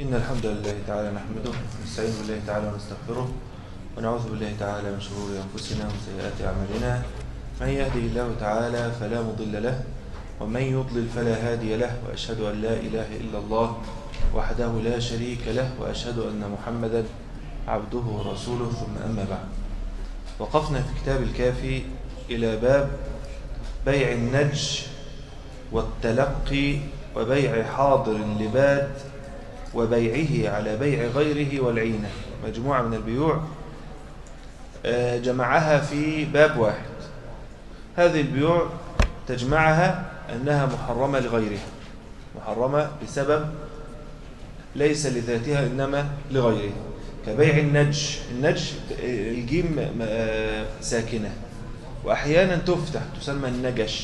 إن الحمد لله تعالى نحمده ونستعين بالله تعالى ونستغفره ونعوذ بالله تعالى من شرور أنفسنا ومن سيئات أعمالنا من يهده الله تعالى فلا مضل له ومن يضلل فلا هادي له وأشهد أن لا إله إلا الله وحده لا شريك له وأشهد أن محمدا عبده ورسوله ثم أما بعد وقفنا في كتاب الكافي إلى باب بيع النج والتلقي وبيع حاضر لباد وبيعه على بيع غيره والعينة مجموعة من البيوع جمعها في باب واحد هذه البيوع تجمعها أنها محرمة لغيرها محرمة بسبب ليس لذاتها إنما لغيرها كبيع النج النج الجيم ساكنة وأحيانا تفتح تسمى النجش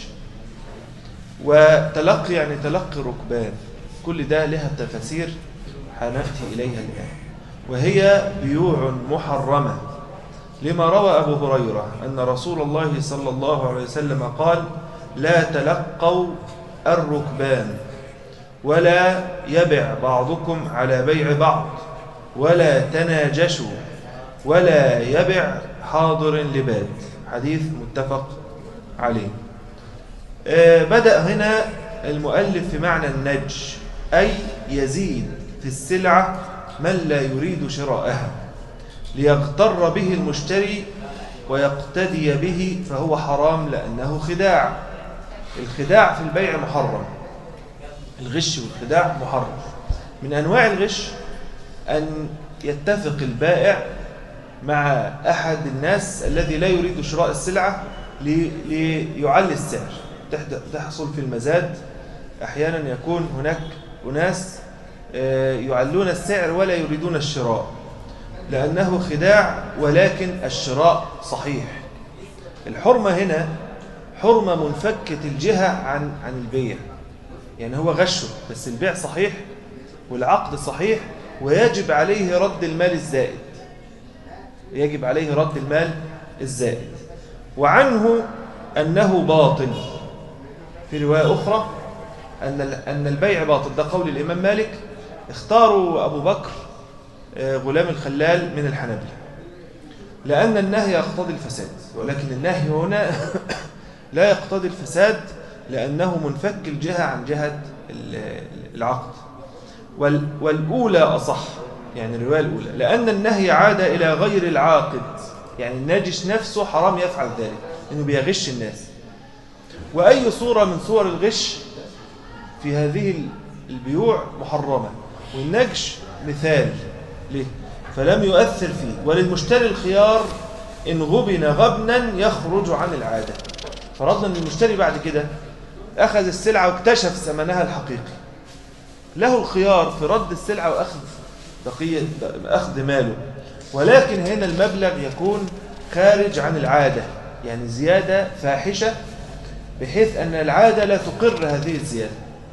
وتلقي يعني تلقي ركبان كل ده لها تفاسير حنفتي إليها الآن وهي بيوع محرمة لما روى أبو هريرة أن رسول الله صلى الله عليه وسلم قال لا تلقوا الركبان ولا يبع بعضكم على بيع بعض ولا تناجشوا ولا يبع حاضر لباد حديث متفق عليه بدأ هنا المؤلف في معنى النج أي يزيد في السلعة من لا يريد شراءها ليغتر به المشتري ويقتدي به فهو حرام لأنه خداع الخداع في البيع محرم الغش والخداع محرم من أنواع الغش أن يتفق البائع مع أحد الناس الذي لا يريد شراء السلعة ليعلي السعر تحصل في المزاد أحيانا يكون هناك أناس يعلون السعر ولا يريدون الشراء لأنه خداع ولكن الشراء صحيح الحرمة هنا حرمة منفكة الجهة عن عن البيع يعني هو غشه بس البيع صحيح والعقد صحيح ويجب عليه رد المال الزائد يجب عليه رد المال الزائد وعنه أنه باطل في رواية أخرى أن أن البيع باطل ده قول الإمام مالك اختاروا أبو بكر غلام الخلال من الحنابلة لأن النهي يقتضي الفساد ولكن النهي هنا لا يقتضي الفساد لأنه منفك الجهة عن جهة العقد والأولى أصح يعني الرواية الأولى لأن النهي عاد إلى غير العاقد يعني الناجش نفسه حرام يفعل ذلك لأنه بيغش الناس وأي صورة من صور الغش في هذه البيوع محرمة والنجش مثال ليه؟ فلم يؤثر فيه وللمشتري الخيار إن غبن غبنا يخرج عن العادة فرضنا أن المشتري بعد كده أخذ السلعة واكتشف ثمنها الحقيقي له الخيار في رد السلعة وأخذ بقية أخذ ماله ولكن هنا المبلغ يكون خارج عن العادة يعني زيادة فاحشة بحيث أن العادة لا تقر هذه الزيادة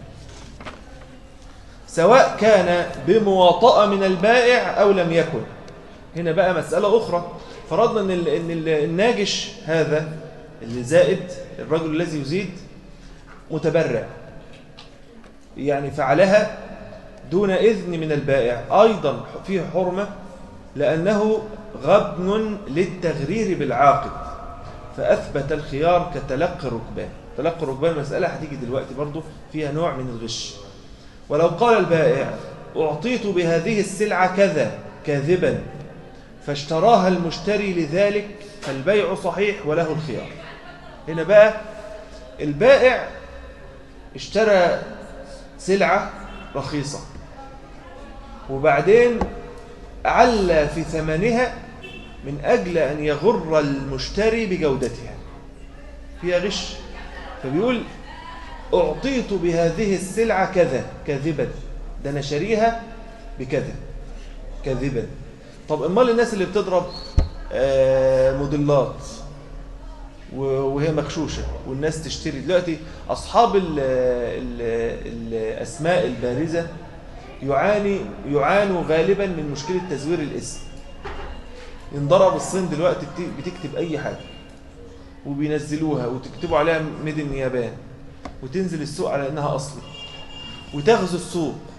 سواء كان بمواطأة من البائع أو لم يكن هنا بقى مسألة أخرى فرضنا أن الناجش هذا اللي زائد الرجل الذي يزيد متبرع يعني فعلها دون إذن من البائع أيضا فيه حرمة لأنه غبن للتغرير بالعاقد فأثبت الخيار كتلقي الركبان تلقي الركبان مسألة هتيجي دلوقتي برضو فيها نوع من الغش ولو قال البائع أعطيت بهذه السلعة كذا كاذبا فاشتراها المشتري لذلك فالبيع صحيح وله الخيار هنا بقى البائع اشترى سلعة رخيصة وبعدين على في ثمنها من أجل أن يغر المشتري بجودتها فيها غش فبيقول أعطيت بهذه السلعة كذا كاذبا ده أنا شاريها بكذا كاذبا طب امال الناس اللي بتضرب موديلات وهي مغشوشة والناس تشتري دلوقتي أصحاب ال ال الأسماء البارزة يعاني يعانوا غالبا من مشكلة تزوير الاسم انضرب الصين دلوقتي بتكتب أي حاجة وبينزلوها وتكتبوا عليها ميد اليابان وتنزل السوق على أنها أصلي وتغزو السوق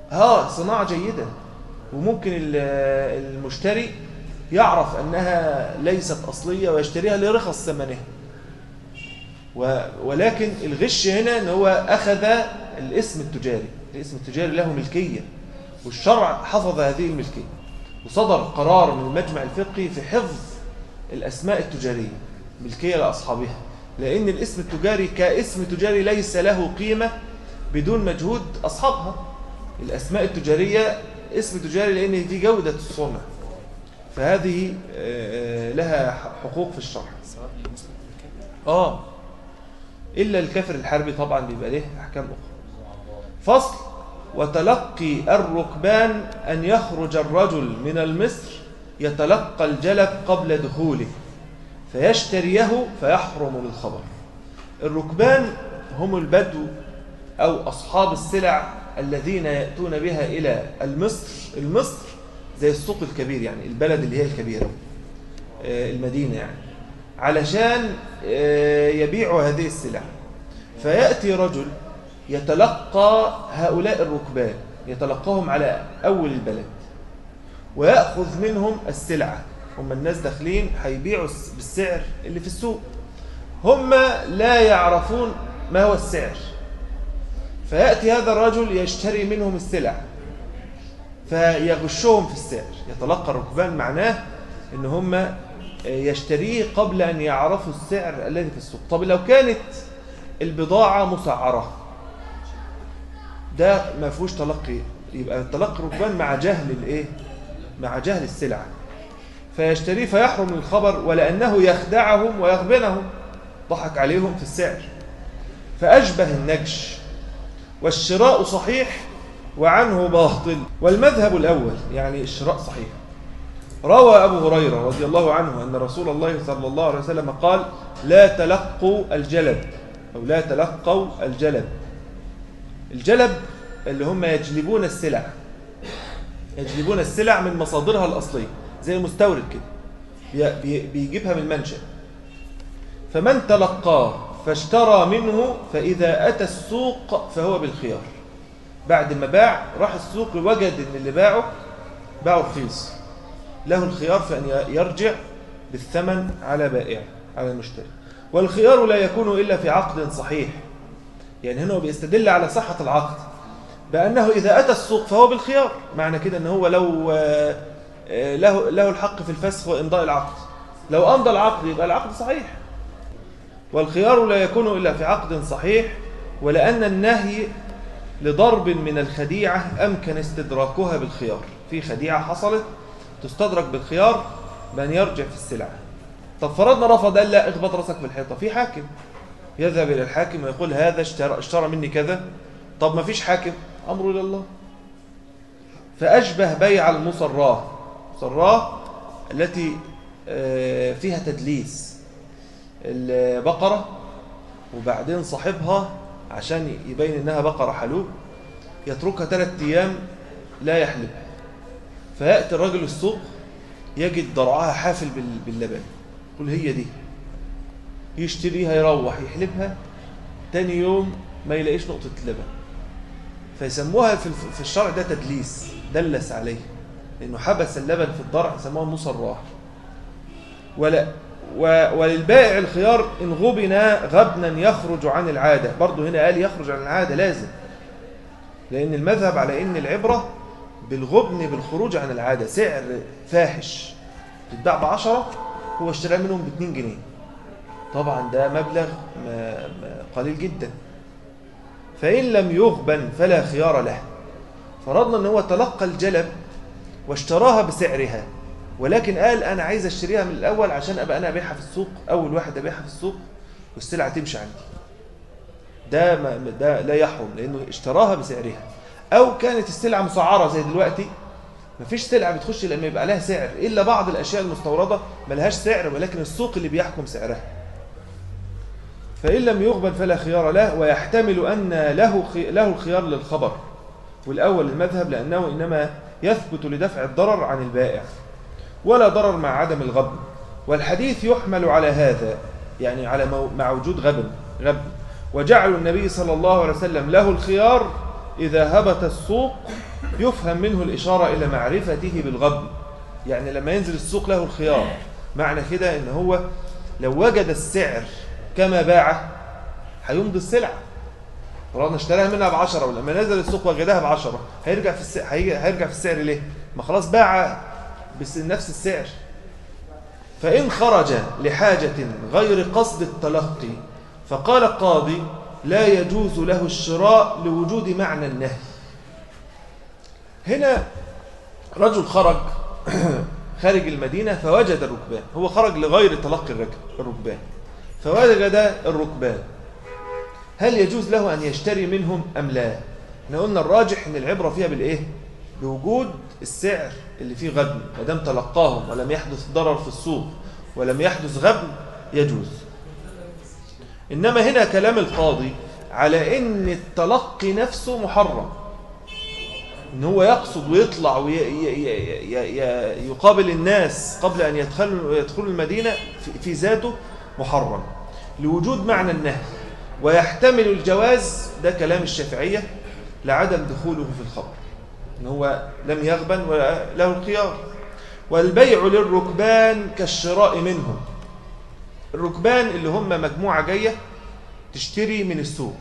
اه صناعة جيدة وممكن ال- المشتري يعرف أنها ليست أصلية ويشتريها لرخص ثمنها و- ولكن الغش هنا ان هو أخذ الاسم التجاري الاسم التجاري له ملكية والشرع حفظ هذه الملكية وصدر قرار من المجمع الفقهي في حفظ الأسماء التجارية ملكية لأصحابها لأن الاسم التجاري كاسم تجاري ليس له قيمة بدون مجهود أصحابها الأسماء التجارية اسم تجاري لأن دي جودة الصنع فهذه آه، لها حقوق في الشرع سواء المسلم والكافر آه إلا الكافر الحربي طبعا بيبقى له أحكام أخرى فصل وتلقي الركبان أن يخرج الرجل من المصر يتلقى الجلب قبل دخوله فيشتريه فيحرم للخبر الركبان هم البدو أو أصحاب السلع الذين يأتون بها إلى المصر المصر زي السوق الكبير يعني البلد اللي هي الكبيرة آه، المدينة يعني علشان آه، يبيعوا هذه السلع فيأتي رجل يتلقى هؤلاء الركبان يتلقاهم على أول البلد ويأخذ منهم السلعة هم الناس داخلين هيبيعوا الس- بالسعر اللي في السوق هم لا يعرفون ما هو السعر فيأتي هذا الرجل يشتري منهم السلع فيغشهم في السعر يتلقى الركبان معناه ان هم يشتريه قبل ان يعرفوا السعر الذي في السوق طب لو كانت البضاعة مسعرة ده ما فيهوش تلقي يبقى تلقي الركبان مع جهل الايه مع جهل السلعة فيشتريه فيحرم الخبر ولأنه يخدعهم ويغبنهم ضحك عليهم في السعر فأشبه النجش والشراء صحيح وعنه باطل والمذهب الأول يعني الشراء صحيح روى أبو هريرة رضي الله عنه أن رسول الله صلى الله عليه وسلم قال لا تلقوا الجلب أو لا تلقوا الجلب الجلب اللي هم يجلبون السلع يجلبون السلع من مصادرها الأصلية زي المستورد كده بي- بي- بيجيبها من المنشأ فمن تلقاه فاشترى منه فإذا أتى السوق فهو بالخيار بعد ما باع راح السوق وجد ان اللي باعه باعه رخيص له الخيار في ان يرجع بالثمن على بائعه على المشتري والخيار لا يكون الا في عقد صحيح يعني هنا هو بيستدل على صحة العقد بأنه إذا أتى السوق فهو بالخيار معنى كده أنه هو لو آه، آه، له له الحق في الفسخ وإمضاء العقد لو أمضى العقد يبقى العقد صحيح والخيار لا يكون إلا في عقد صحيح ولأن النهي لضرب من الخديعة أمكن استدراكها بالخيار في خديعة حصلت تستدرك بالخيار بأن يرجع في السلعة طب فرضنا رفض قال لا اخبط راسك في الحيطة في حاكم يذهب إلى الحاكم ويقول هذا اشترى, اشترى مني كذا طب ما فيش حاكم أمره إلى الله فأشبه بيع المصراه مصراه التي آه، فيها تدليس البقرة وبعدين صاحبها عشان يبين انها بقرة حلوب يتركها ثلاثة ايام لا يحلبها فيأتي الرجل السوق يجد ضرعها حافل بال- باللبن يقول هي دي يشتريها يروح يحلبها تاني يوم ما يلاقيش نقطة لبن فيسموها في الف- في الشرع ده تدليس دلس عليه لأنه حبس اللبن في الضرع يسموها مصراه ولا و- وللبائع الخيار إن غبن غبنا يخرج عن العادة برضه هنا قال يخرج عن العادة لازم لأن المذهب على إن العبرة بالغبن بالخروج عن العادة سعر فاحش تتباع بعشرة هو اشترى منهم باتنين جنيه طبعا ده مبلغ ما- ما قليل جدا فإن لم يغبن فلا خيار له فرضنا ان هو تلقى الجلب واشتراها بسعرها ولكن قال انا عايز اشتريها من الاول عشان ابقى انا ابيعها في السوق اول واحد ابيعها في السوق والسلعه تمشي عندي ده ما ده لا يحرم لانه اشتراها بسعرها او كانت السلعه مسعره زي دلوقتي مفيش سلعه بتخش لما يبقى لها سعر الا بعض الاشياء المستورده ملهاش سعر ولكن السوق اللي بيحكم سعرها فإن لم يغبن فلا خيار له ويحتمل أن له خي... له الخيار للخبر والأول المذهب لأنه إنما يثبت لدفع الضرر عن البائع ولا ضرر مع عدم الغبن والحديث يحمل على هذا يعني على مو... مع وجود غبن غبن وجعل النبي صلى الله عليه وسلم له الخيار إذا هبط السوق يفهم منه الإشارة إلى معرفته بالغبن يعني لما ينزل السوق له الخيار معنى كده إن هو لو وجد السعر كما باعه هيمضي السلعة فرضنا اشتراها منها بعشرة ولما نزل السوق وجدها بعشرة هيرجع في السعر هيرجع في السعر ليه؟ ما خلاص باع بس نفس السعر فإن خرج لحاجة غير قصد التلقي فقال القاضي لا يجوز له الشراء لوجود معنى النهي هنا رجل خرج خارج المدينة فوجد الركبان هو خرج لغير تلقي الركبان فوجد الركبان هل يجوز له أن يشتري منهم أم لا احنا قلنا الراجح أن العبرة فيها بالإيه بوجود السعر اللي فيه غبن ما دام تلقاهم ولم يحدث ضرر في السوق ولم يحدث غبن يجوز إنما هنا كلام القاضي على إن التلقي نفسه محرم إن هو يقصد ويطلع ويقابل الناس قبل أن يدخلوا يدخلوا المدينة في ذاته محرم لوجود معنى النهي ويحتمل الجواز ده كلام الشافعية لعدم دخوله في الخبر إن هو لم يغبن ولا له الخيار والبيع للركبان كالشراء منهم الركبان اللي هم مجموعة جاية تشتري من السوق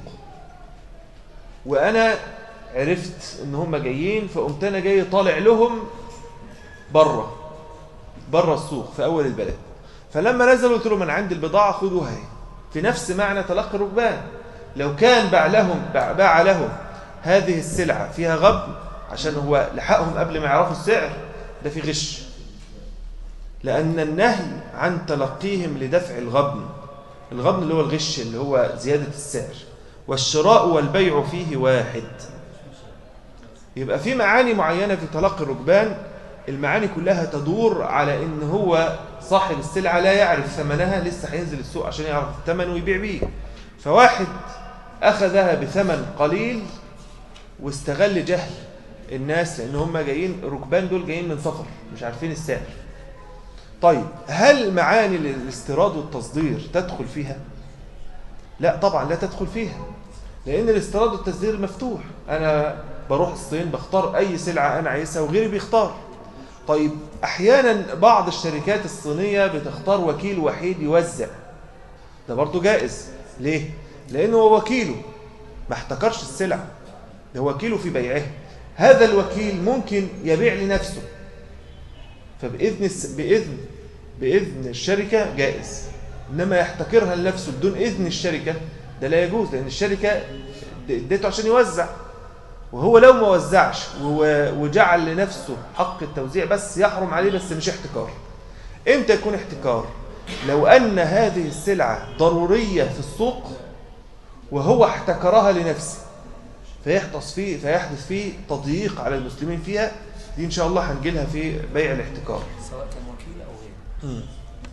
وأنا عرفت إن هم جايين فقمت أنا جاي طالع لهم بره بره السوق في أول البلد فلما نزلوا قلت لهم أنا عندي البضاعة خذوها هي في نفس معنى تلقي الركبان لو كان باع لهم باع لهم هذه السلعة فيها غبن عشان هو لحقهم قبل ما يعرفوا السعر ده في غش لأن النهي عن تلقيهم لدفع الغبن الغبن اللي هو الغش اللي هو زيادة السعر والشراء والبيع فيه واحد يبقى في معاني معينة في تلقي الركبان المعاني كلها تدور على ان هو صاحب السلعة لا يعرف ثمنها لسه هينزل السوق عشان يعرف الثمن ويبيع بيه فواحد أخذها بثمن قليل واستغل جهل الناس لأن هم جايين الركبان دول جايين من سفر مش عارفين السعر طيب هل معاني الاستيراد والتصدير تدخل فيها لا طبعا لا تدخل فيها لأن الاستيراد والتصدير مفتوح أنا بروح الصين بختار أي سلعة أنا عايزها وغيري بيختار طيب أحيانا بعض الشركات الصينية بتختار وكيل وحيد يوزع ده برضه جائز ليه؟ لأنه هو وكيله ما احتكرش السلعة ده وكيله في بيعه هذا الوكيل ممكن يبيع لنفسه فبإذن بإذن بإذن الشركة جائز إنما يحتكرها لنفسه بدون إذن الشركة ده لا يجوز لأن الشركة اديته عشان يوزع وهو لو ما وزعش وجعل لنفسه حق التوزيع بس يحرم عليه بس مش احتكار امتى يكون احتكار لو أن هذه السلعة ضرورية في السوق وهو احتكرها لنفسه فيحدث فيه فيحدث فيه تضييق على المسلمين فيها دي ان شاء الله هنجيلها في بيع الاحتكار سواء كان وكيل او غيره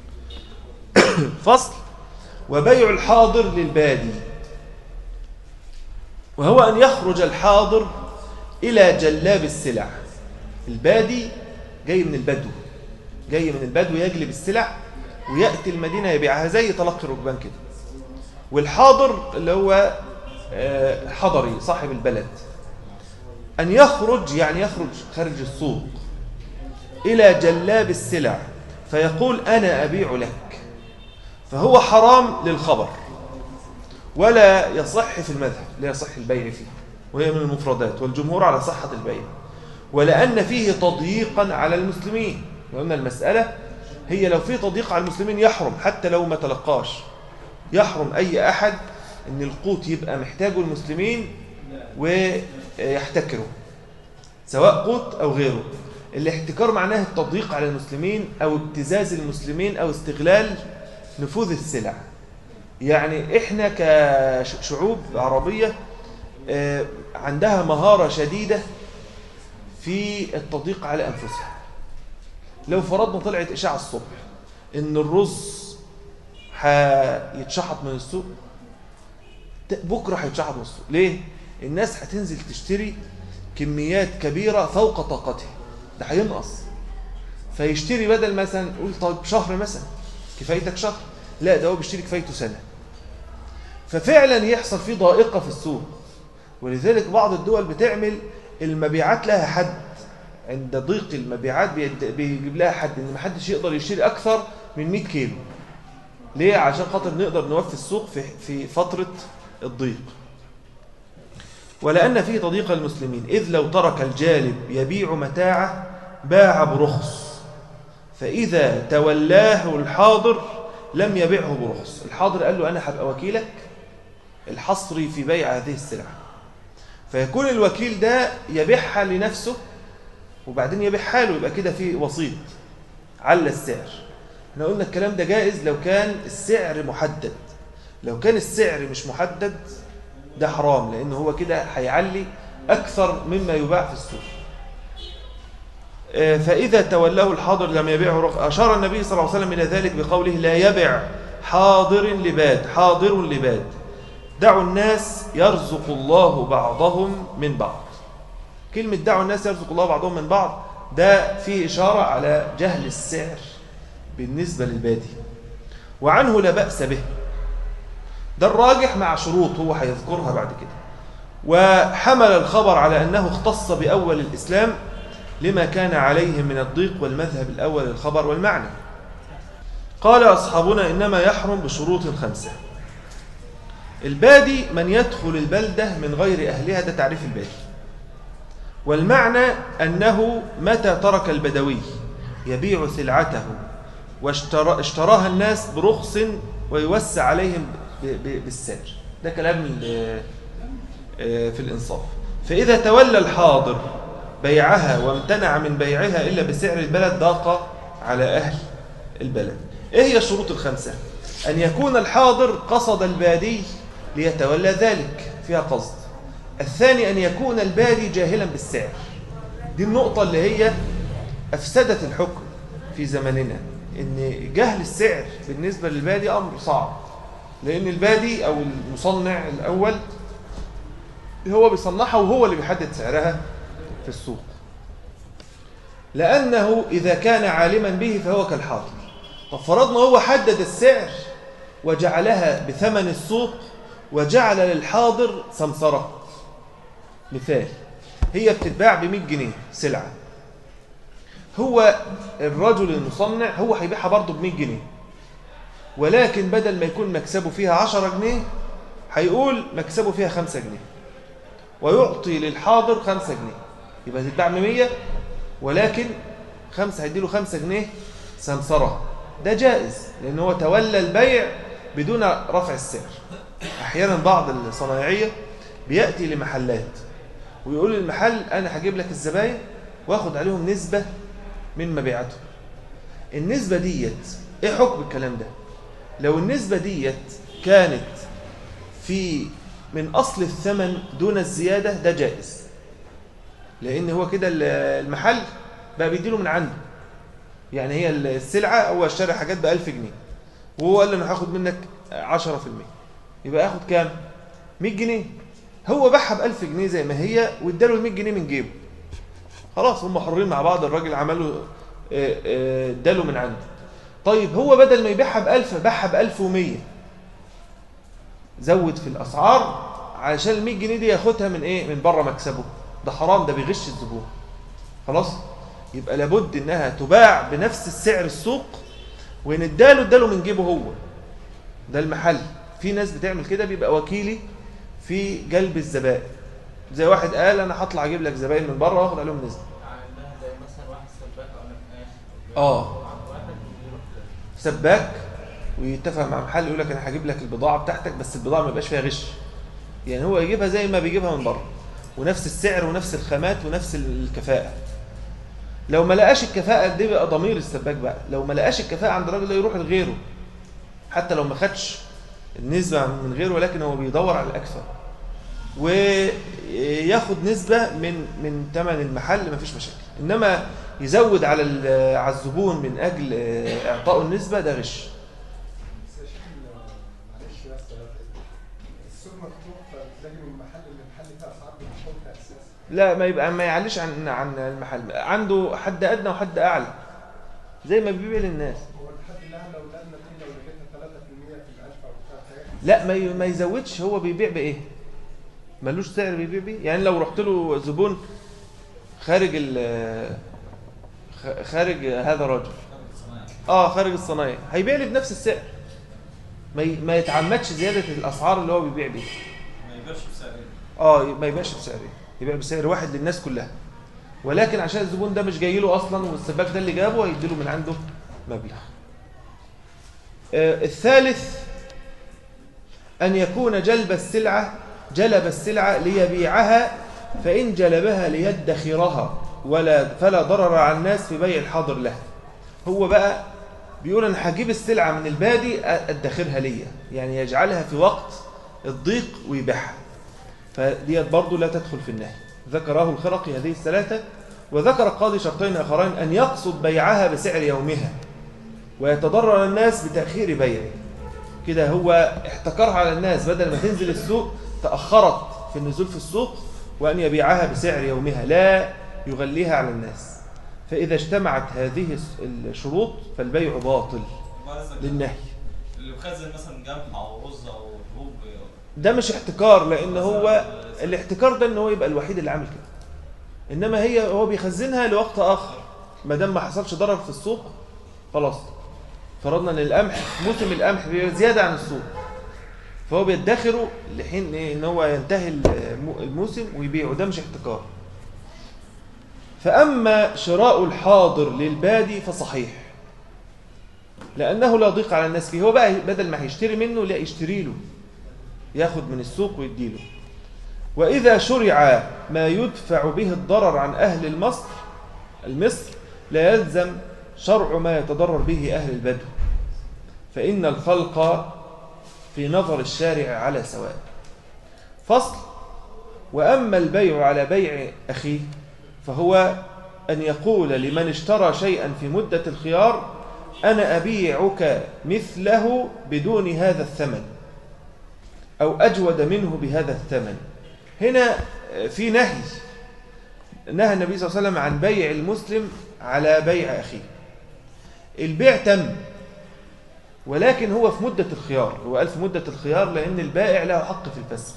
فصل وبيع الحاضر للبادي وهو أن يخرج الحاضر إلى جلاب السلع البادي جاي من البدو جاي من البدو يجلب السلع ويأتي المدينة يبيعها زي تلقي الركبان كده والحاضر اللي هو حضري صاحب البلد أن يخرج يعني يخرج خارج السوق إلى جلاب السلع فيقول أنا أبيع لك فهو حرام للخبر ولا يصح في المذهب لا يصح البيع فيه وهي من المفردات والجمهور على صحة البيع ولأن فيه تضييقا على المسلمين وأن المسألة هي لو في تضييق على المسلمين يحرم حتى لو ما تلقاش يحرم أي أحد أن القوت يبقى محتاجه المسلمين ويحتكره سواء قوت أو غيره الاحتكار معناه التضييق على المسلمين أو ابتزاز المسلمين أو استغلال نفوذ السلع يعني إحنا كشعوب عربية عندها مهارة شديدة في التضييق على أنفسها لو فرضنا طلعت إشاعة الصبح إن الرز هيتشحط من السوق بكرة هيتشحط من السوق ليه؟ الناس هتنزل تشتري كميات كبيرة فوق طاقتها ده هينقص فيشتري بدل مثلا قول طيب شهر مثلا كفايتك شهر لا ده هو بيشتري كفايته سنة ففعلا يحصل فيه ضائقة في السوق ولذلك بعض الدول بتعمل المبيعات لها حد عند ضيق المبيعات بيد- بيجيب لها حد ان محدش يقدر يشتري اكثر من 100 كيلو ليه عشان خاطر نقدر نوفي السوق في في فتره الضيق ولأن فيه تضييق المسلمين إذ لو ترك الجالب يبيع متاعه باع برخص فإذا تولاه الحاضر لم يبيعه برخص الحاضر قال له أنا هبقى وكيلك الحصري في بيع هذه السلعة فيكون الوكيل ده يبيعها لنفسه وبعدين يبيعها له يبقى كده في وسيط على السعر احنا قلنا الكلام ده جائز لو كان السعر محدد لو كان السعر مش محدد ده حرام لأنه هو كده هيعلي أكثر مما يباع في السوق آه، فإذا تولاه الحاضر لم يبيعه رخ أشار النبي صلى الله عليه وسلم إلى ذلك بقوله لا يبع حاضر لباد حاضر لباد دعوا الناس يرزق الله بعضهم من بعض كلمة دعوا الناس يرزق الله بعضهم من بعض ده فيه إشارة على جهل السعر بالنسبة للبادي وعنه لا بأس به ده الراجح مع شروط هو هيذكرها بعد كده وحمل الخبر على أنه اختص بأول الإسلام لما كان عليه من الضيق والمذهب الأول الخبر والمعنى قال أصحابنا إنما يحرم بشروط خمسة البادي من يدخل البلدة من غير أهلها ده تعريف البادي والمعنى أنه متى ترك البدوي يبيع سلعته واشتراها الناس برخص ويوسع عليهم ب- ب- بالسعر ده كلام ال- آه، في الإنصاف فإذا تولى الحاضر بيعها وامتنع من بيعها إلا بسعر البلد ضاق على أهل البلد إيه هي الشروط الخمسة أن يكون الحاضر قصد البادي ليتولى ذلك فيها قصد الثاني أن يكون البادي جاهلا بالسعر دي النقطة اللي هي أفسدت الحكم في زمننا إن جهل السعر بالنسبة للبادي أمر صعب لأن البادي أو المصنع الأول هو بيصنعها وهو اللي بيحدد سعرها في السوق لأنه إذا كان عالما به فهو كالحاضر طب فرضنا هو حدد السعر وجعلها بثمن السوق وجعل للحاضر سمسرة مثال هي بتتباع ب 100 جنيه سلعة هو الرجل المصنع هو هيبيعها برضه ب 100 جنيه ولكن بدل ما يكون مكسبه فيها 10 جنيه هيقول مكسبه فيها 5 جنيه ويعطي للحاضر 5 جنيه يبقى تتباع ب 100 ولكن خمسة هيديله 5 جنيه سمسرة ده جائز لأن هو تولى البيع بدون رفع السعر أحيانا بعض الصنايعية بيأتي لمحلات ويقول للمحل أنا هجيب لك الزباين واخد عليهم نسبة من مبيعاتهم النسبة ديت إيه حكم الكلام ده لو النسبة ديت كانت في من أصل الثمن دون الزيادة ده جائز لأن هو كده المحل بقى بيديله من عنده يعني هي السلعة هو اشترى حاجات ب 1000 جنيه وهو قال له أنا هاخد منك 10% يبقى ياخد كام؟ 100 جنيه هو باعها ب 1000 جنيه زي ما هي واداله ال 100 جنيه من جيبه خلاص هم حرين مع بعض الراجل عمله اداله من عنده طيب هو بدل ما يبيعها ب 1000 باعها ب 1100 زود في الاسعار عشان ال 100 جنيه دي ياخدها من ايه من بره مكسبه ده حرام ده بيغش الزبون خلاص يبقى لابد انها تباع بنفس السعر السوق وان اداله اداله من جيبه هو ده المحل في ناس بتعمل كده بيبقى وكيلي في جلب الزبائن زي واحد قال انا هطلع اجيب لك زباين من بره واخد عليهم نسبه عندها زي مثلا واحد سباك او نقاش اه واحد بيروح سباك ويتفق مع محل يقول لك انا هجيب لك البضاعه بتاعتك بس البضاعه ما يبقاش فيها غش يعني هو يجيبها زي ما بيجيبها من بره ونفس السعر ونفس الخامات ونفس الكفاءه لو ما لقاش الكفاءه دي بقى ضمير السباك بقى لو ما لقاش الكفاءه عند الراجل ده يروح لغيره حتى لو ما خدش النسبه من غيره ولكن هو بيدور على الاكثر وياخد نسبه من من ثمن المحل ما فيش مشاكل انما يزود على ال- على الزبون من اجل اعطائه النسبه ده غش بس يا شيخ معلش بس السوق مفتوح فبتلاقي من محل لمحل فيه اسعار بتحط اساس لا ما يبقى ما يعليش عن عن المحل عنده حد ادنى وحد اعلى زي ما بيبيع للناس هو الحد اللي لو لقى النتيجه ولقيتها 3% في الالف او بتاع لا ما ي- ما يزودش هو بيبيع بايه ملوش سعر بيبيع بيه يعني لو رحت له زبون خارج ال خ- خارج هذا الرجل اه خارج الصنايع هيبيع لي بنفس السعر ما ي- ما يتعمدش زياده الاسعار اللي هو بيبيع بيها ما يبقاش بسعرين اه ما يبيعش بسعرين يبيع بسعر واحد للناس كلها ولكن عشان الزبون ده مش جاي له اصلا والسباك ده اللي جابه هيديله من عنده مبلغ آه الثالث ان يكون جلب السلعه جلب السلعه ليبيعها فان جلبها ليدخرها ولا فلا ضرر على الناس في بيع الحاضر له هو بقى بيقول انا هجيب السلعه من البادي ادخرها ليا يعني يجعلها في وقت الضيق ويبيعها فديت برضه لا تدخل في النهي ذكره الخرقي هذه الثلاثة وذكر القاضي شرطين آخرين أن يقصد بيعها بسعر يومها ويتضرر الناس بتأخير بيعه كده هو احتكرها على الناس بدل ما تنزل السوق تأخرت في النزول في السوق وأن يبيعها بسعر يومها لا يغليها على الناس فإذا اجتمعت هذه الشروط فالبيع باطل ما قصدك للنهي اللي مخزن مثلا جمح او رز او حبوب ده مش احتكار لان هو الاحتكار ده ان هو يبقى الوحيد اللي عامل كده انما هي هو بيخزنها لوقت اخر ما دام ما حصلش ضرر في السوق خلاص فرضنا ان القمح موسم القمح بيبقى زياده عن السوق فهو بيدخره لحين إيه؟ ان هو ينتهي الم- الموسم ويبيعه ده مش احتكار فاما شراء الحاضر للبادي فصحيح لانه لا ضيق على الناس فيه هو بقى بدل ما هيشتري منه لا يشتري له ياخد من السوق ويديله وإذا شرع ما يدفع به الضرر عن أهل المصر المصر لا يلزم شرع ما يتضرر به أهل البدو فإن الخلق في نظر الشارع على سواء فصل وأما البيع على بيع أخيه فهو أن يقول لمن اشترى شيئا في مدة الخيار أنا أبيعك مثله بدون هذا الثمن أو أجود منه بهذا الثمن هنا في نهي نهى النبي صلى الله عليه وسلم عن بيع المسلم على بيع أخيه البيع تم ولكن هو في مدة الخيار هو قال في مدة الخيار لأن البائع له حق في الفسخ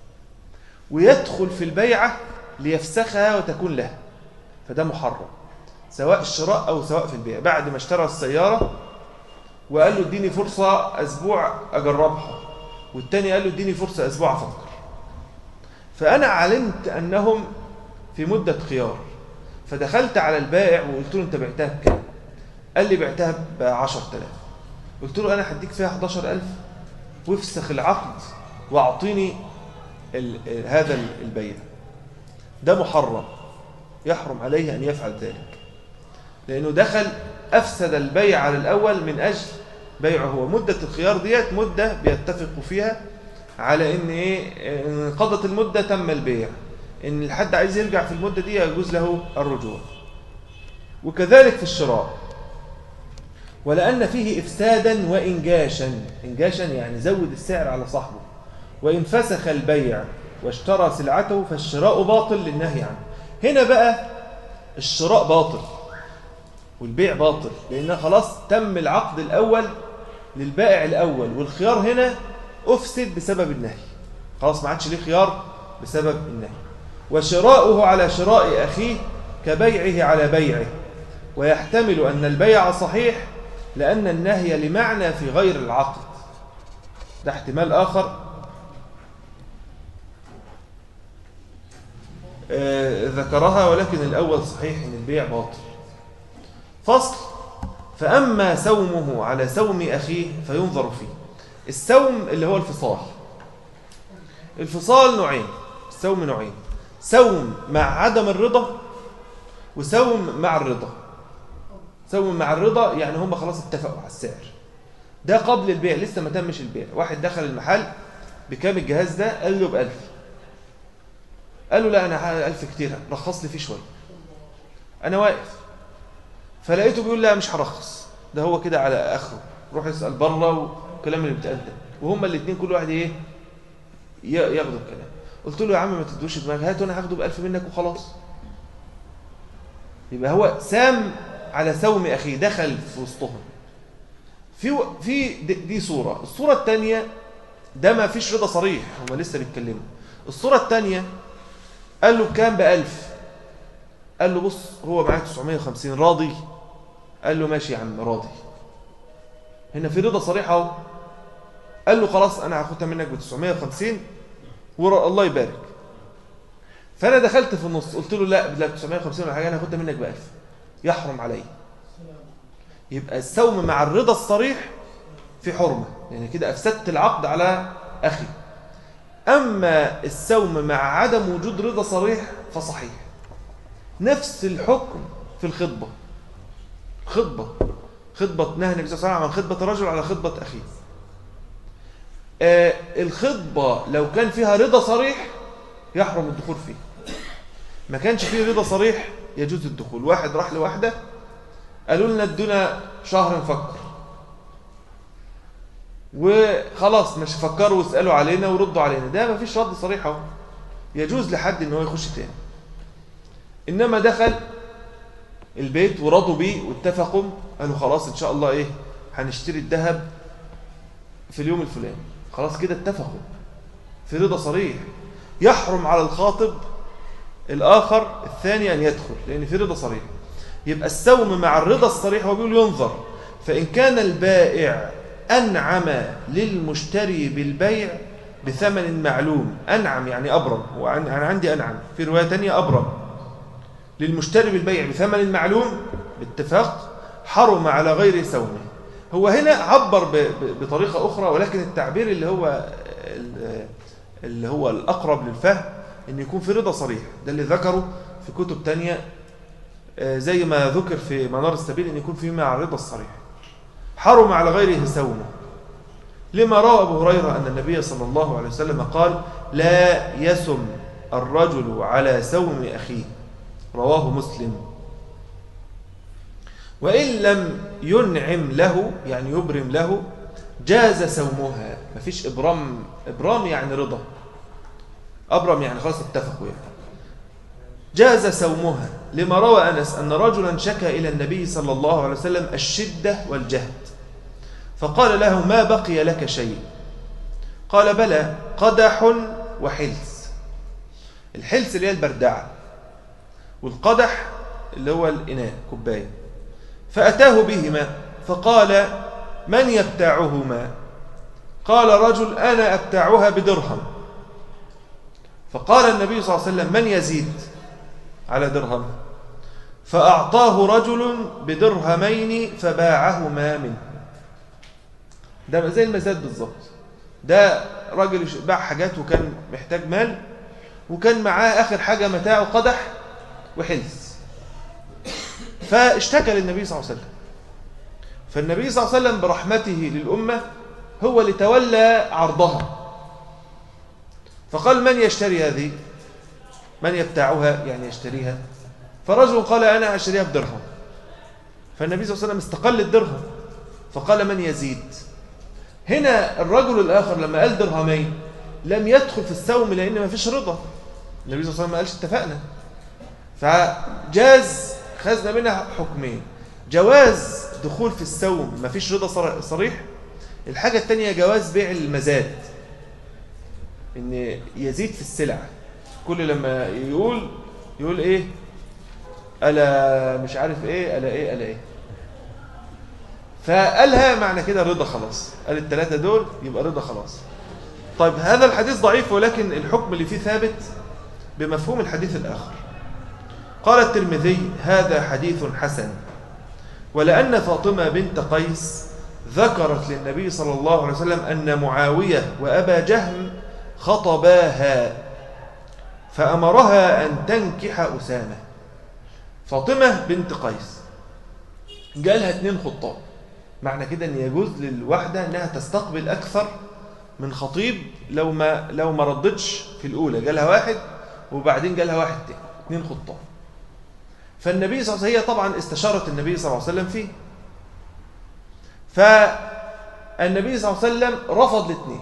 ويدخل في البيعة ليفسخها وتكون له فده محرم سواء الشراء أو سواء في البيع بعد ما اشترى السيارة وقال له اديني فرصة أسبوع أجربها والتاني قال له اديني فرصة أسبوع أفكر فأنا علمت أنهم في مدة خيار فدخلت على البائع وقلت له أنت بعتها بكام قال لي بعتها ب 10000 قلت له أنا هديك فيها 11000 وافسخ العقد واعطيني ال- ال- هذا ال- البيع ده محرم يحرم عليه أن يفعل ذلك لأنه دخل أفسد البيع على الأول من أجل بيعه هو مدة الخيار ديت مدة بيتفقوا فيها على ان ايه ان انقضت المدة تم البيع ان الحد عايز يرجع في المدة دي يجوز له الرجوع وكذلك في الشراء ولأن فيه إفسادا وإنجاشا إنجاشا يعني زود السعر على صاحبه وإن فسخ البيع واشترى سلعته فالشراء باطل للنهي عنه هنا بقى الشراء باطل والبيع باطل لأن خلاص تم العقد الأول للبائع الأول والخيار هنا أفسد بسبب النهي خلاص ما عادش ليه خيار بسبب النهي وشراؤه على شراء أخيه كبيعه على بيعه ويحتمل أن البيع صحيح لأن النهي لمعنى في غير العقد ده احتمال آخر آه، ذكرها ولكن الأول صحيح أن البيع باطل فصل فأما سومه على سوم أخيه فينظر فيه السوم اللي هو الفصال الفصال نوعين السوم نوعين سوم مع عدم الرضا وسوم مع الرضا سوم مع الرضا يعني هم خلاص اتفقوا على السعر ده قبل البيع لسه ما تمش البيع واحد دخل المحل بكام الجهاز ده قال له بألف قال له لا أنا ألف كتير رخص لي فيه شوية أنا واقف فلقيته بيقول لا مش هرخص ده هو كده على اخره روح اسال بره والكلام اللي بيتقال ده وهما الاثنين كل واحد ايه ي- ياخدوا الكلام قلت له يا عم ما تدوش دماغك هات وانا هاخده ب1000 منك وخلاص يبقى هو سام على سوم اخيه دخل في وسطهم في و- في دي, دي صوره الصوره الثانيه ده ما فيش رضا صريح هما لسه بيتكلموا الصورة الثانية قال له بكام بألف قال له بص هو معاه 950 راضي قال له ماشي يا عم راضي هنا في رضا صريح اهو قال له خلاص انا هاخدها منك ب 950 والله يبارك فانا دخلت في النص قلت له لا لا 950 ولا حاجه انا هاخدها منك ب 1000 يحرم علي يبقى السوم مع الرضا الصريح في حرمه يعني كده افسدت العقد على اخي اما السوم مع عدم وجود رضا صريح فصحيح نفس الحكم في الخطبه خطبه خطبه نهى النبي صلى الله عليه وسلم عن خطبه الرجل على خطبه اخيه آه الخطبه لو كان فيها رضا صريح يحرم الدخول فيه ما كانش فيه رضا صريح يجوز الدخول واحد راح لواحده قالوا لنا ادونا شهر نفكر وخلاص مش فكروا واسالوا علينا وردوا علينا ده ما فيش رد صريح اهو يجوز لحد ان هو يخش تاني انما دخل البيت ورضوا بيه واتفقوا قالوا خلاص ان شاء الله ايه هنشتري الذهب في اليوم الفلاني خلاص كده اتفقوا في رضا صريح يحرم على الخاطب الآخر الثاني أن يدخل لأن في رضا صريح يبقى السوم مع الرضا الصريح هو بيقول ينظر فإن كان البائع أنعم للمشتري بالبيع بثمن معلوم أنعم يعني أبرم وأنا عندي أنعم في رواية تانية أبرم للمشتري بالبيع بثمن معلوم باتفاق حرم على غير سومه هو هنا عبر ب- ب- بطريقة أخرى ولكن التعبير اللي هو ال- اللي هو الأقرب للفهم أن يكون في رضا صريح ده اللي ذكره في كتب تانية آه، زي ما ذكر في منار السبيل أن يكون في مع الرضا الصريح حرم على غيره سومه لما روى أبو هريرة أن النبي صلى الله عليه وسلم قال لا يسم الرجل على سوم أخيه رواه مسلم وإن لم ينعم له يعني يبرم له جاز سومها مفيش إبرام إبرام يعني رضا أبرم يعني خلاص اتفقوا يعني جاز سومها لما روى أنس أن رجلا شكى إلى النبي صلى الله عليه وسلم الشدة والجهد فقال له ما بقي لك شيء قال بلى قدح وحلس الحلس اللي هي البردعة والقدح اللي هو الإناء كوباية فأتاه بهما فقال من يبتاعهما قال رجل أنا أبتاعها بدرهم فقال النبي صلى الله عليه وسلم من يزيد على درهم فأعطاه رجل بدرهمين فباعهما منه ده زي المزاد بالظبط ده راجل باع حاجات وكان محتاج مال وكان معاه آخر حاجة متاعه قدح وحلس فاشتكى للنبي صلى الله عليه وسلم فالنبي صلى الله عليه وسلم برحمته للأمة هو اللي تولى عرضها فقال من يشتري هذه من يبتاعها يعني يشتريها فرجل قال أنا أشتريها بدرهم فالنبي صلى الله عليه وسلم استقل الدرهم فقال من يزيد هنا الرجل الآخر لما قال درهمين لم يدخل في السوم لأن ما فيش رضا النبي صلى الله عليه وسلم ما قالش اتفقنا فجاز خذنا منها حكمين جواز دخول في السوم ما فيش رضا صر- صريح الحاجة الثانية جواز بيع المزاد ان يزيد في السلع كل لما يقول يقول ايه الا مش عارف ايه الا ايه الا ايه فقالها معنى كده رضا خلاص قال الثلاثة دول يبقى رضا خلاص طيب هذا الحديث ضعيف ولكن الحكم اللي فيه ثابت بمفهوم الحديث الآخر قال الترمذي هذا حديث حسن ولأن فاطمة بنت قيس ذكرت للنبي صلى الله عليه وسلم أن معاوية وأبا جهم خطباها فأمرها أن تنكح أسامة فاطمة بنت قيس جالها اتنين خطاب معنى كده ان يجوز للواحدة انها تستقبل اكثر من خطيب لو ما لو ما ردتش في الاولى جالها واحد وبعدين جالها واحد تاني اتنين خطاب فالنبي صلى الله عليه وسلم هي طبعا استشارت النبي صلى الله عليه وسلم فيه فالنبي صلى الله عليه وسلم رفض الاثنين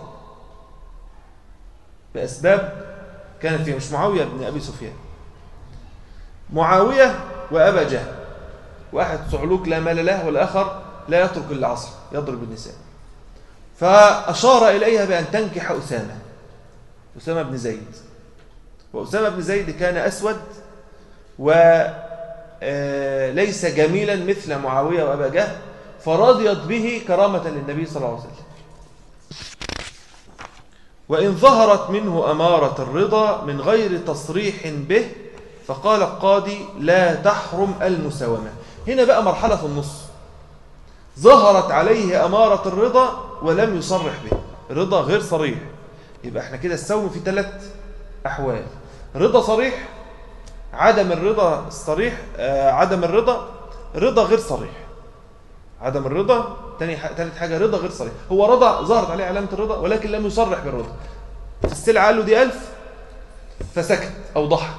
بأسباب كانت فيها مش معاوية بن أبي سفيان معاوية وأبا جهل واحد صعلوك لا مال له والآخر لا يترك العصر يضرب النساء فأشار إليها بأن تنكح أسامة أسامة بن زيد وأسامة بن زيد كان أسود وليس جميلا مثل معاوية وأبا جهل فرضيت به كرامة للنبي صلى الله عليه وسلم وإن ظهرت منه أمارة الرضا من غير تصريح به فقال القاضي لا تحرم المساومة هنا بقى مرحلة في النص ظهرت عليه أمارة الرضا ولم يصرح به رضا غير صريح يبقى احنا كده السوم في ثلاث أحوال رضا صريح عدم الرضا الصريح آه عدم الرضا رضا غير صريح عدم الرضا تاني ح... تالت حاجة رضا غير صريح هو رضا ظهرت عليه علامة الرضا ولكن لم يصرح بالرضا في السلعة قال له دي ألف فسكت أو ضحك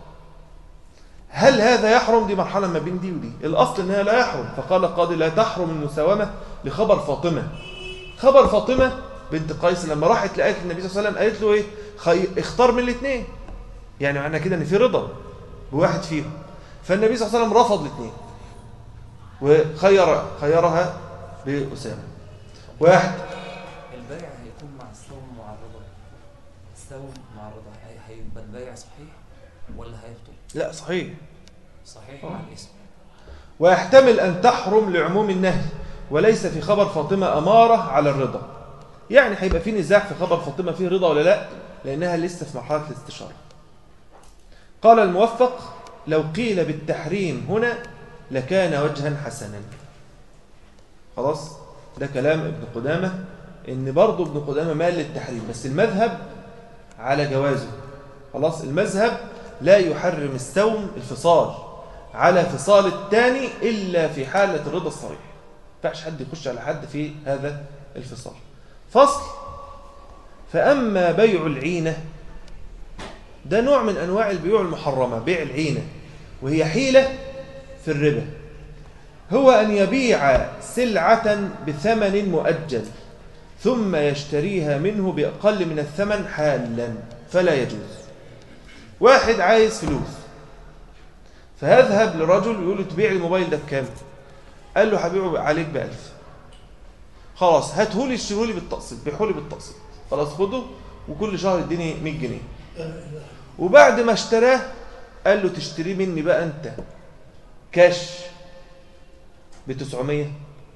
هل هذا يحرم دي مرحلة ما بين دي ودي الأصل أنها لا يحرم فقال القاضي لا تحرم المساومة لخبر فاطمة خبر فاطمة بنت قيس لما راحت لقيت النبي صلى الله عليه وسلم قالت له ايه خي... اختار من الاثنين يعني معنى كده ان في رضا بواحد فيهم فالنبي صلى الله عليه وسلم رفض الاثنين وخير خيرها بأسامة واحد البيع هيكون مع الصوم مع الرضا الصوم مع الرضا هي- هيبقى البيع صحيح ولا هيبطل لا صحيح صحيح مع الاسم ويحتمل أن تحرم لعموم النهي وليس في خبر فاطمة أمارة على الرضا يعني هيبقى في نزاع في خبر فاطمة فيه رضا ولا لا لأنها لسه في مرحلة الاستشارة قال الموفق لو قيل بالتحريم هنا لكان وجها حسنا خلاص ده كلام ابن قدامة ان برضه ابن قدامة مال للتحريم بس المذهب على جوازه خلاص المذهب لا يحرم السوم الفصال على فصال الثاني إلا في حالة الرضا الصريح ما ينفعش حد يخش على حد في هذا الفصال فصل فأما بيع العينة ده نوع من أنواع البيوع المحرمة بيع العينة وهي حيلة في الربا هو أن يبيع سلعة بثمن مؤجل ثم يشتريها منه بأقل من الثمن حالا فلا يجوز واحد عايز فلوس فيذهب لرجل يقول له تبيع الموبايل ده بكام قال له هبيعه عليك بألف خلاص هاتهولي اشترولي بالتقسيط بيعهولي بالتقسيط خلاص خده وكل شهر اديني 100 جنيه وبعد ما اشتراه قال له تشتريه مني بقى انت كاش ب 900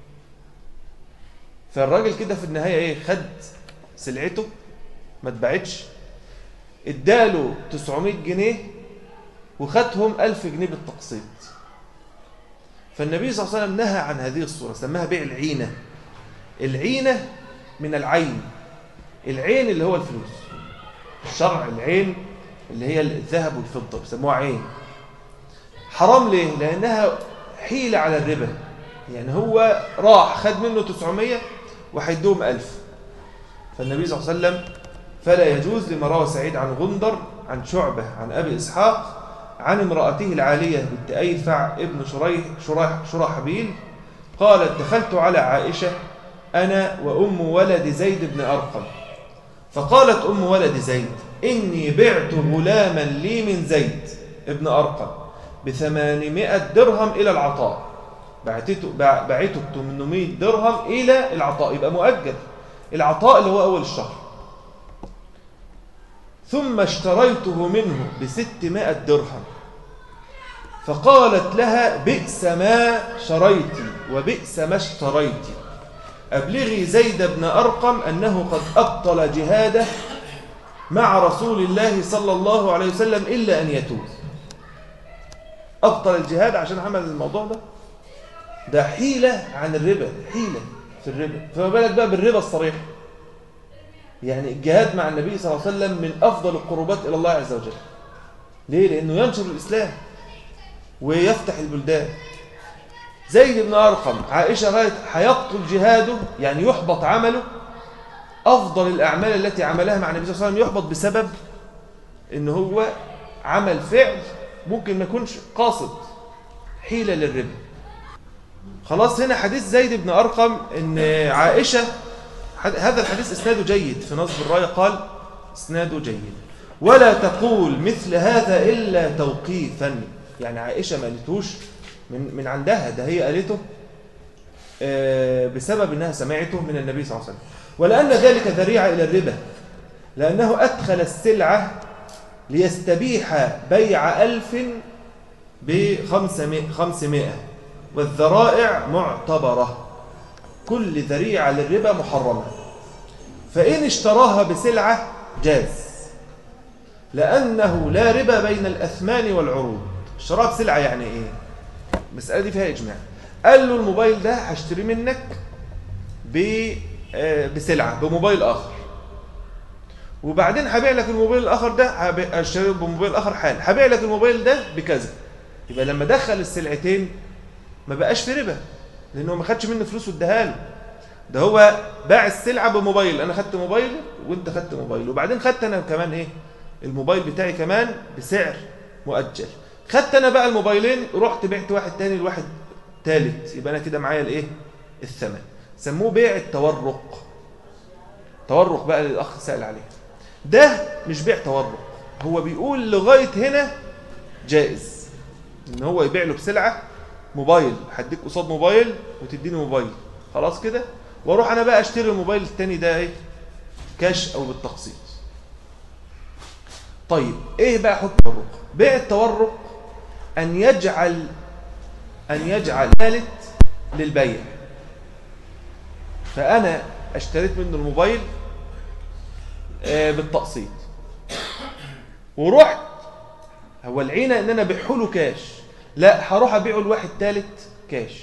فالراجل كده في النهايه ايه خد سلعته ما اتباعتش اداله 900 جنيه وخدهم 1000 جنيه بالتقسيط فالنبي صلى الله عليه وسلم نهى عن هذه الصورة سماها بيع العينة العينة من العين العين اللي هو الفلوس الشرع العين اللي هي الذهب والفضة بيسموها عين حرام ليه؟ لأنها حيلة على الربا يعني هو راح خد منه 900 وهيدوهم 1000 فالنبي صلى الله عليه وسلم فلا يجوز لما روى سعيد عن غندر عن شعبة عن أبي إسحاق عن امرأته العالية بنت أيفع ابن شريح شرح شرحبيل قالت دخلت على عائشة أنا وأم ولد زيد بن أرقم فقالت أم ولد زيد إني بعت غلاما لي من زيد ابن أرقم بثمانمائة درهم إلى العطاء بعته بعته ب 800 درهم إلى العطاء يبقى مؤجل العطاء اللي هو أول الشهر ثم اشتريته منه بستمائة درهم فقالت لها بئس ما شريت وبئس ما اشتريت أبلغي زيد بن أرقم أنه قد أبطل جهاده مع رسول الله صلى الله عليه وسلم إلا أن يتوب أبطل الجهاد عشان عمل الموضوع ده ده حيلة عن الربا حيلة في الربا فما بالك بقى بالربا الصريح يعني الجهاد مع النبي صلى الله عليه وسلم من أفضل القربات إلى الله عز وجل ليه؟ لأنه ينشر الإسلام ويفتح البلدان زيد بن أرقم عائشة قالت هيبطل جهاده يعني يحبط عمله أفضل الأعمال التي عملها مع النبي صلى الله عليه وسلم يحبط بسبب إن هو عمل فعل ممكن ما يكونش قاصد حيلة للربا خلاص هنا حديث زيد بن أرقم إن عائشة هذا الحديث اسناده جيد في نصب الراية قال اسناده جيد ولا تقول مثل هذا إلا توقيفا يعني عائشة ما قالتوش من, من عندها ده هي قالته بسبب أنها سمعته من النبي صلى الله عليه وسلم ولأن ذلك ذريعة إلى الربا لأنه أدخل السلعة ليستبيح بيع ألف بخمسمائة خمسمائة والذرائع معتبرة كل ذريعة للربا محرمة فإن اشتراها بسلعة جاز لأنه لا ربا بين الأثمان والعروض اشتراها بسلعة يعني إيه؟ المسألة دي فيها إجماع قال له الموبايل ده هشتري منك ب- آه، بسلعة بموبايل آخر وبعدين هبيع لك الموبايل الآخر ده هبيع- هشتري بموبايل آخر حال هبيع لك الموبايل ده بكذا يبقى لما دخل السلعتين ما بقاش في ربا لأنه ما خدش منه فلوس واداها له ده هو باع السلعة بموبايل أنا خدت موبايل وأنت خدت موبايل وبعدين خدت أنا كمان إيه الموبايل بتاعي كمان بسعر مؤجل خدت أنا بقى الموبايلين رحت بعت واحد تاني لواحد تالت يبقى أنا كده معايا الإيه الثمن سموه بيع التورق تورق بقى للأخ سأل عليه ده مش بيع تورق هو بيقول لغاية هنا جائز ان هو يبيع له بسلعة موبايل هديك قصاد موبايل وتديني موبايل خلاص كده واروح انا بقى اشتري الموبايل التاني ده ايه كاش او بالتقسيط طيب ايه بقى حكم التورق بيع التورق ان يجعل ان يجعل ثالث للبيع فانا اشتريت منه الموبايل آه، بالتقسيط ورحت هو العينه ان انا ابيعه له كاش لا هروح ابيعه لواحد ثالث كاش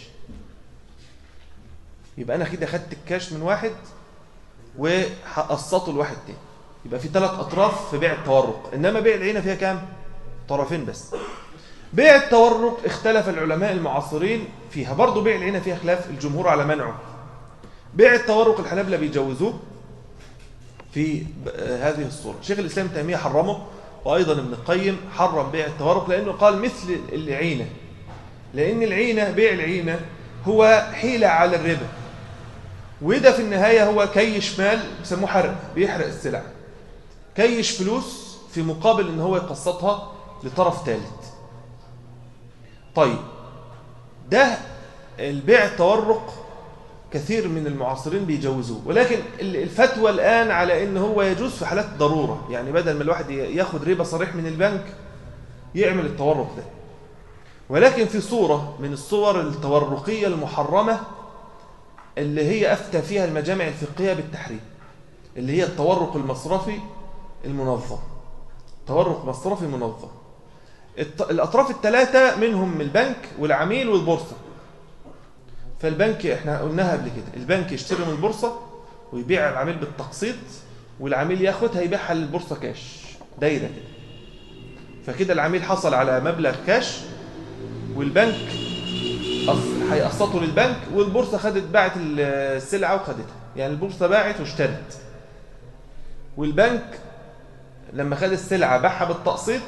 يبقى انا كده خدت الكاش من واحد وهقسطه لواحد تاني يبقى في ثلاث اطراف في بيع التورق انما بيع العينه فيها كام طرفين بس بيع التورق اختلف العلماء المعاصرين فيها برضه بيع العينه فيها خلاف الجمهور على منعه بيع التورق الحنابلة بيجوزوه في ب- آه، هذه الصورة شيخ الإسلام ابن تيمية حرمه وأيضا ابن القيم حرم بيع التورق لأنه قال مثل العينة لأن العينة بيع العينة هو حيلة على الربا وده في النهاية هو كيش مال بيسموه حرق بيحرق السلع كيش فلوس في مقابل ان هو يقسطها لطرف ثالث طيب ده البيع التورق كثير من المعاصرين بيجوزوه ولكن ال- الفتوى الآن على ان هو يجوز في حالات ضرورة يعني بدل ما الواحد ي- ياخد ربا صريح من البنك يعمل التورق ده ولكن في صورة من الصور التورقية المحرمة اللي هي أفتى فيها المجامع الفقهية بالتحريم اللي هي التورق المصرفي المنظم تورق مصرفي منظم الط- الأطراف الثلاثة منهم البنك والعميل والبورصة فالبنك احنا قلناها قبل كده البنك يشتري من البورصة ويبيع العميل بالتقسيط والعميل ياخدها يبيعها للبورصة كاش دايرة كده فكده العميل حصل على مبلغ كاش والبنك أص- هيقسطه للبنك والبورصة خدت باعت السلعة وخدتها يعني البورصة باعت واشترت والبنك لما خد السلعة باعها بالتقسيط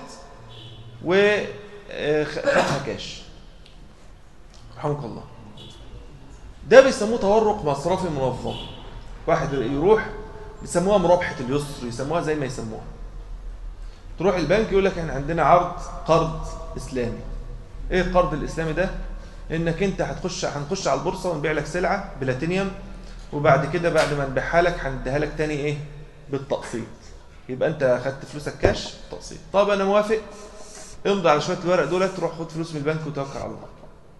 وخدها كاش رحمك الله ده بيسموه تورق مصرفي منظم واحد يروح بيسموها مرابحة اليسر يسموها زي ما يسموها تروح البنك يقول لك احنا عندنا عرض قرض اسلامي ايه القرض الاسلامي ده انك انت هتخش هنخش على البورصه ونبيع لك سلعه بلاتينيوم وبعد كده بعد ما نبيعها لك هنديها لك تاني ايه بالتقسيط يبقى انت خدت فلوسك كاش تقسيط طب انا موافق امضي على شويه الورق دول تروح خد فلوس من البنك وتوكل على الله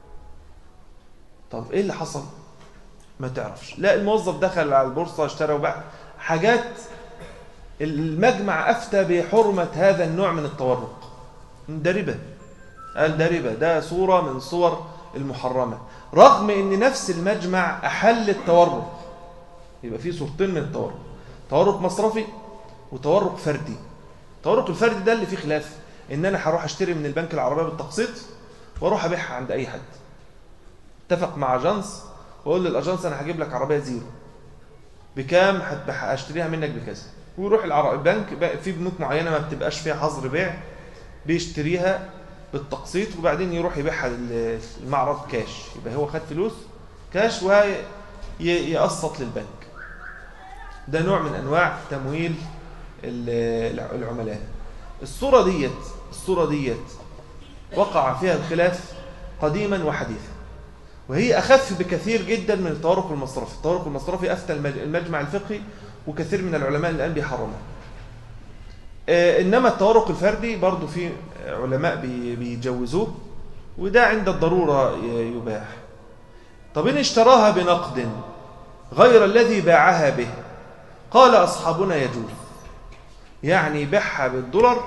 طب ايه اللي حصل ما تعرفش لا الموظف دخل على البورصه اشترى وباع حاجات المجمع افتى بحرمه هذا النوع من التورق ده ربا قال ده ربا ده صورة من صور المحرمة رغم ان نفس المجمع احل التورق يبقى في صورتين من التورق تورق مصرفي وتورق فردي التورق الفردي ده اللي فيه خلاف ان انا هروح اشتري من البنك العربية بالتقسيط واروح ابيعها عند اي حد اتفق مع اجانس واقول للاجانس انا هجيب لك عربية زيرو بكام هتبقى- هشتريها منك بكذا ويروح العر- البنك بقى في بنوك معينة ما بتبقاش فيها حظر بيع بيشتريها بالتقسيط وبعدين يروح يبيعها للمعرض كاش يبقى هو خد فلوس كاش ويقسط للبنك ده نوع من انواع تمويل ال- العملاء الصورة ديت الصورة ديت وقع فيها الخلاف قديما وحديثا وهي أخف بكثير جدا من التورق المصرفي التورق المصرفي أفتى المج- المجمع الفقهي وكثير من العلماء الآن بيحرمها آه، إنما التورق الفردي برضو في علماء بي- بيجوزوه وده عند الضرورة ي- يباح طب إن اشتراها بنقد غير الذي باعها به قال أصحابنا يجوز يعني يبيعها بالدولار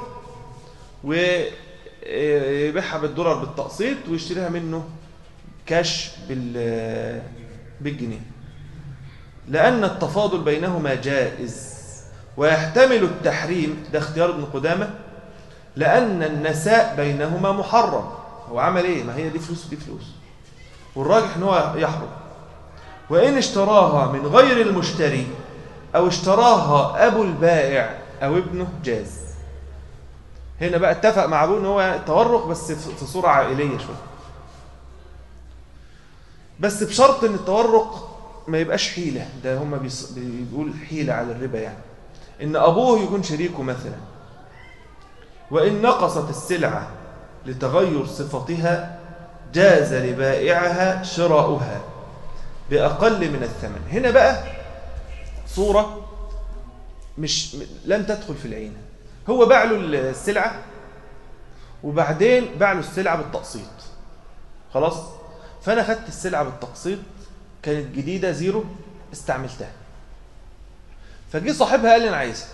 ويبيعها بالدولار بالتقسيط ويشتريها منه كاش بال بالجنيه لأن التفاضل بينهما جائز ويحتمل التحريم ده اختيار ابن قدامة لأن النساء بينهما محرم هو عمل ايه ما هي دي فلوس ودي فلوس والراجح ان هو يحرم وإن اشتراها من غير المشتري أو اشتراها أبو البائع أو ابنه جاز هنا بقى اتفق مع أبوه إن هو تورق بس في في صورة عائلية شوية بس بشرط إن التورق ما يبقاش حيلة ده هما بيص- بيقول حيلة على الربا يعني إن أبوه يكون شريكه مثلا وإن نقصت السلعة لتغير صفتها جاز لبائعها شراؤها بأقل من الثمن هنا بقى صورة مش م- لم تدخل في العين هو باع له السلعة وبعدين باع له السلعة بالتقسيط خلاص فأنا خدت السلعة بالتقسيط كانت جديدة زيرو استعملتها فجي صاحبها قال لي أنا عايزها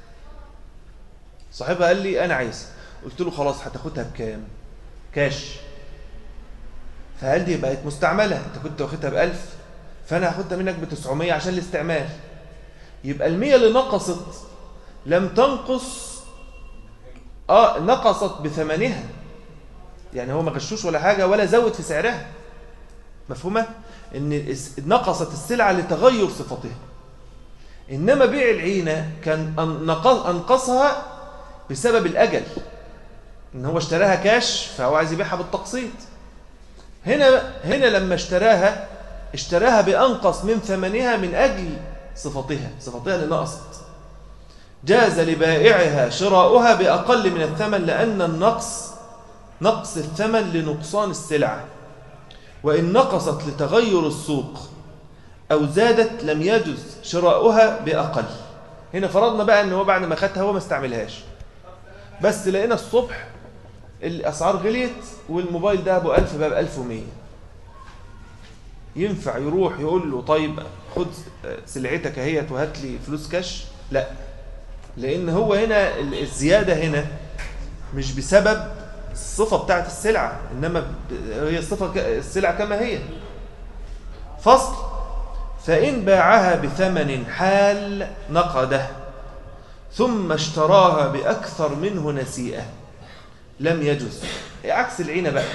صاحبها قال لي أنا عايزها قلت له خلاص هتاخدها بكام كاش فقال لي بقت مستعملة انت كنت واخدها بألف فأنا هاخدها منك بتسعمية عشان الاستعمال يبقى المية اللي نقصت لم تنقص اه نقصت بثمنها يعني هو ما غشوش ولا حاجة ولا زود في سعرها مفهومة ان الس- نقصت السلعة لتغير صفتها انما بيع العينة كان أن- نق- انقصها بسبب الاجل ان هو اشتراها كاش فهو عايز يبيعها بالتقسيط هنا هنا لما اشتراها اشتراها بأنقص من ثمنها من أجل صفتها صفتها اللي نقصت جاز لبائعها شراؤها بأقل من الثمن لأن النقص نقص الثمن لنقصان السلعة وإن نقصت لتغير السوق أو زادت لم يجز شراؤها بأقل هنا فرضنا بقى أن هو بعد ما خدها هو ما استعملهاش بس لقينا الصبح الأسعار غليت والموبايل ده أبو ألف بقى بألف ومية ينفع يروح يقول له طيب خد سلعتك اهيت وهات لي فلوس كاش لا لان هو هنا ال- الزياده هنا مش بسبب الصفه بتاعت السلعه انما ب- هي الصفه ك- السلعه كما هي فصل فان باعها بثمن حال نقده ثم اشتراها باكثر منه نسيئه لم يجز عكس العينه بقى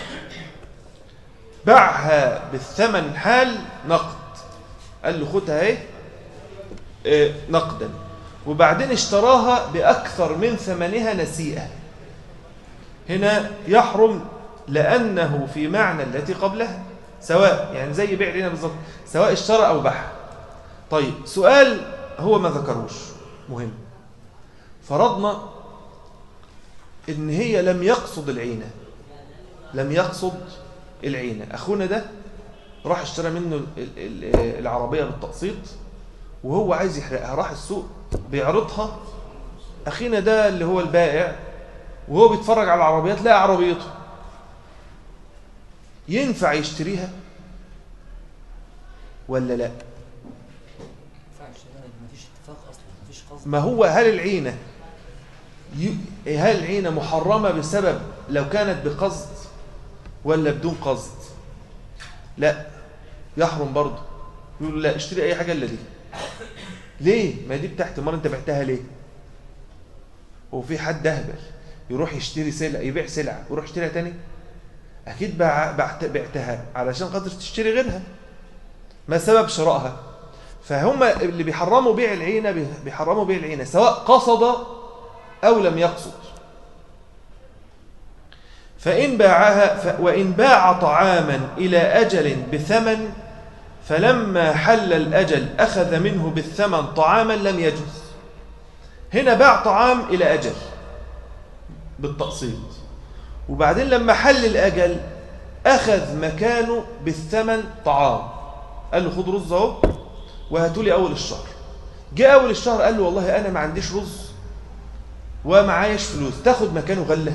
باعها بالثمن حال نقد قال له خدها اهي إيه، نقدا وبعدين اشتراها بأكثر من ثمنها نسيئة هنا يحرم لأنه في معنى التي قبلها سواء يعني زي بيع لنا بالظبط سواء اشترى أو باع طيب سؤال هو ما ذكروش مهم فرضنا ان هي لم يقصد العينه لم يقصد العينة أخونا ده راح اشترى منه ال- ال- ال- العربية بالتقسيط وهو عايز يحرقها راح السوق بيعرضها أخينا ده اللي هو البائع وهو بيتفرج على العربيات لقى عربيته ينفع يشتريها ولا لا ينفعش هنا مفيش اتفاق اصلا مفيش قصد ما هو هل العينة ي- هل العينة محرمة بسبب لو كانت بقصد ولا بدون قصد لا يحرم برضه يقول لا اشتري اي حاجة الا دي ليه ما دي بتاعت امال انت بعتها ليه هو في حد اهبل يروح يشتري سلعة يبيع سلعة ويروح يشتريها تاني اكيد باع- بعت- بعتها علشان خاطر تشتري غيرها ما سبب شرائها فهم اللي بيحرموا بيع العينة بي- بيحرموا بيع العينة سواء قصد أو لم يقصد فإن باعها ف وإن باع طعاما إلى أجل بثمن فلما حل الأجل أخذ منه بالثمن طعاما لم يجز هنا باع طعام إلى أجل بالتقسيط وبعدين لما حل الأجل أخذ مكانه بالثمن طعام قال له خد رز اهو وهاتوا لي اول الشهر جاء اول الشهر قال له والله انا ما عنديش رز ومعايش فلوس تاخد مكانه غلة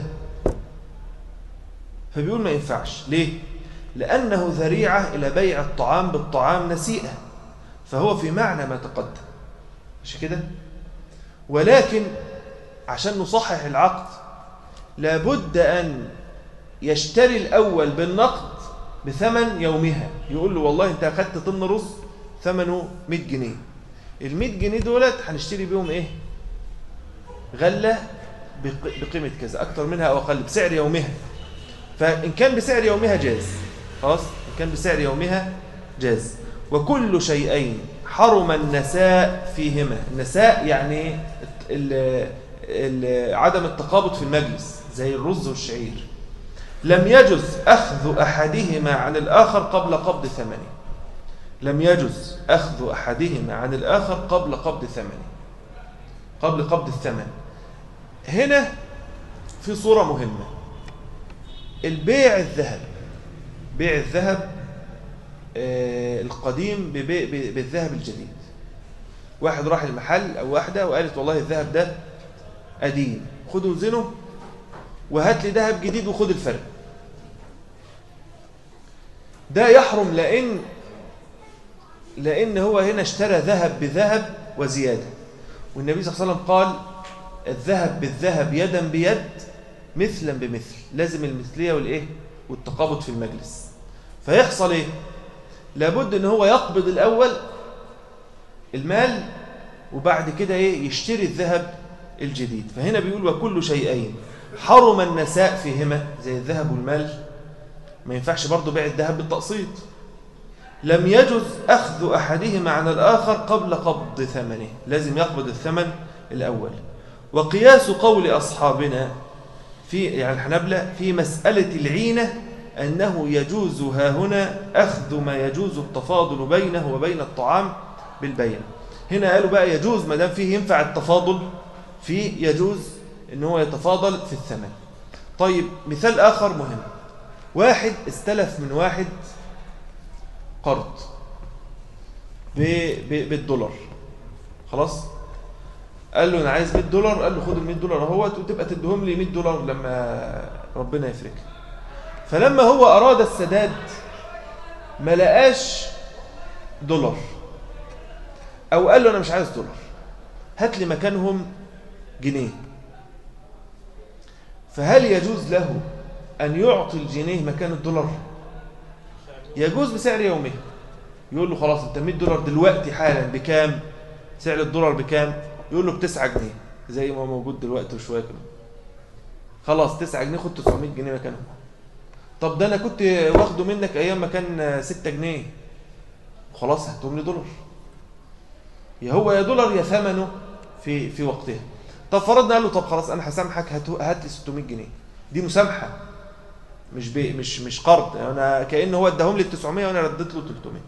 فبيقول ما ينفعش ليه لأنه ذريعة إلى بيع الطعام بالطعام نسيئة فهو في معنى ما تقدم مش كده ولكن عشان نصحح العقد لابد أن يشتري الأول بالنقد بثمن يومها يقول له والله أنت أخدت طن رز ثمنه 100 جنيه ال 100 جنيه دولت هنشتري بيهم إيه غلة بق- بقيمة كذا أكتر منها أو أقل بسعر يومها فإن كان بسعر يومها جاز خلاص إن كان بسعر يومها جاز وكل شيئين حرم النساء فيهما النساء يعني ال- ال- عدم التقابض في المجلس زي الرز والشعير لم يجز أخذ أحدهما عن الآخر قبل قبض ثمنه لم يجز أخذ أحدهما عن الآخر قبل قبض ثمنه قبل قبض الثمن هنا في صورة مهمة البيع الذهب بيع الذهب آه، القديم ببيع ب- بالذهب الجديد واحد راح المحل أو واحدة وقالت والله الذهب ده قديم خده وزنه وهات لي ذهب جديد وخد الفرق ده يحرم لأن لأن هو هنا اشترى ذهب بذهب وزيادة والنبي صلى الله عليه وسلم قال الذهب بالذهب يدا بيد مثلا بمثل لازم المثلية والإيه والتقابض في المجلس فيحصل إيه لابد ان هو يقبض الأول المال وبعد كده إيه يشتري الذهب الجديد فهنا بيقول وكل شيئين حرم النساء فيهما زي الذهب والمال ما ينفعش برضه بيع الذهب بالتقسيط لم يجز أخذ أحدهما عن الآخر قبل قبض ثمنه لازم يقبض الثمن الأول وقياس قول أصحابنا في يعني الحنبلة في مسألة العينة أنه يجوز ها هنا أخذ ما يجوز التفاضل بينه وبين الطعام بالبيع هنا قالوا بقى يجوز ما دام فيه ينفع التفاضل فيه يجوز ان هو يتفاضل في الثمن طيب مثال آخر مهم واحد استلف من واحد قرض ب- ب- بالدولار خلاص قال له انا عايز 100 دولار قال له خد ال 100 دولار اهوت وتبقى تديهم لي 100 دولار لما ربنا يفرجها فلما هو اراد السداد ما لقاش دولار او قال له انا مش عايز دولار هات لي مكانهم جنيه فهل يجوز له ان يعطي الجنيه مكان الدولار يجوز بسعر يومه يقول له خلاص انت 100 دولار دلوقتي حالا بكام سعر الدولار بكام يقول له ب 9 جنيه زي ما هو موجود دلوقتي وشويه كده خلاص 9 جنيه خد 900 جنيه مكانهم طب ده انا كنت واخده منك ايام ما كان 6 جنيه خلاص هاتهم لي دولار يا هو يا دولار يا ثمنه في في وقتها طب فرضنا قال له طب خلاص انا هسامحك هات هات لي 600 جنيه دي مسامحه مش بي مش مش قرض انا كأن هو اداهم لي ال 900 وانا رديت له 300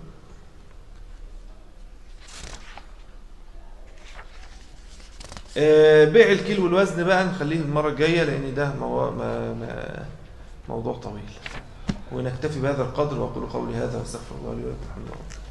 آه، بيع الكيلو والوزن بقى نخليه المرة الجاية لأن ده مو... ما... ما... موضوع طويل ونكتفي بهذا القدر وأقول قولي هذا واستغفر الله لي ولكم الحمد لله